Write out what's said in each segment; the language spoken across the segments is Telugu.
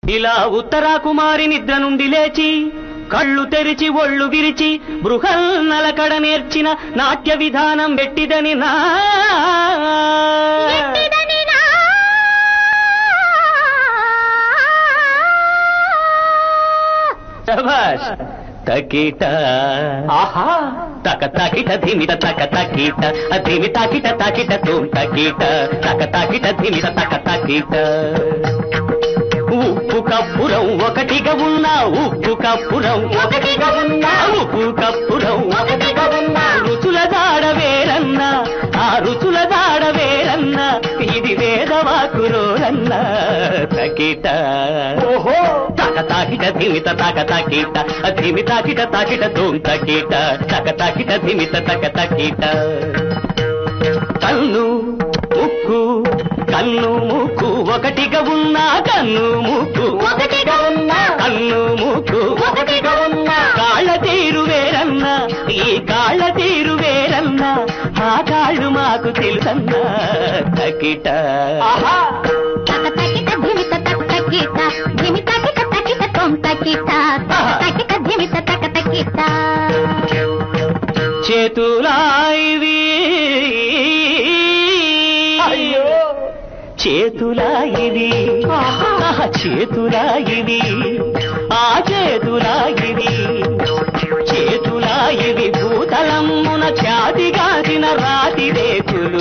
ఇలా ఉత్తరా కుమారి నిద్ర నుండి లేచి కళ్ళు తెరిచి ఒళ్ళు విరిచి బృహల్ నలకడ నేర్చిన నాట్య విధానం పెట్టిదని నా శభాష్ తకిట ఆహా తక తకిట ధిమిత తక తకిట ధిమి తకిట తకిట తోం తకిట తక తకిట ధిమిత తక తకిట ఉప్పు కప్పురం ఒకటిగా ఉన్నా ఉప్పు కప్పురం ఒకటిగా ఉన్నా ఉప్పు కప్పురం ఒకటిగా ఉన్నా రుచుల దాడ వేరన్నా ఆ రుచుల దాడ వేరన్నా ఇది వేదవాకురోరన్న తకిట ఓహో తక తాకిట ధిమిత తక తకిట ధిమి తాకిట తాకిట తోం తకిట తక తాకిట ధిమిత తక తకిట కన్ను ముక్కు కన్ను ముక్కు ఒకటిగా ఉన్నా కన్ను ముక్కు ఒకటిగా ఉన్నా కన్ను ముక్కు ఒకటిగా ఉన్నా కాళ్ళ తీరు వేరన్నా ఈ కాళ్ళ తీరు వేరన్నా ఆ కాళ్ళు మాకు తెలుసన్నా తకిట తక తకిట ధిమిత తక తకిట ధిమి తకిట తకిట తొం తకిట తక తకిట ధిమిత తక తకిట చేతులాయివి చేతులాయివి ఆహా, చేతులాయివి ఆ చేతులాయివి చేతులాయివి భూతలమ్మున ఖ్యాతిగాసిన రాతి రేకులు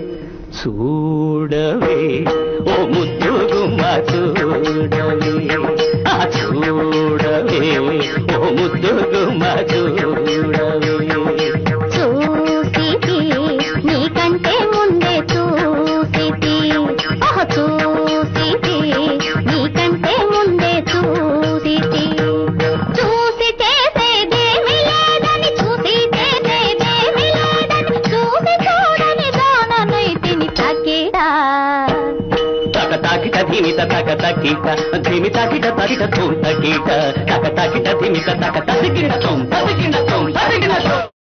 చూడవే ఓ ముద్దు గుమ్మ చూడవే ఆ చూడవే ఓ ముద్దు గుమ్మ చూడవే చూసితి నీకంటే ముందే చూసితి ఓహ చూసితి నీకంటే ముందే చూసితి చూసి చేసేదేమి లేదని చూసి చేసేదేమి లేదని చూసి చూడని దాననైతిని తకిడా తక తాకిట ధిమిత తక తకిట ధిమి తాకిట తకిట తోం తకిట తక తాకిట ధిమిత తక తకిట తోం తకిట తోం తకిట తోం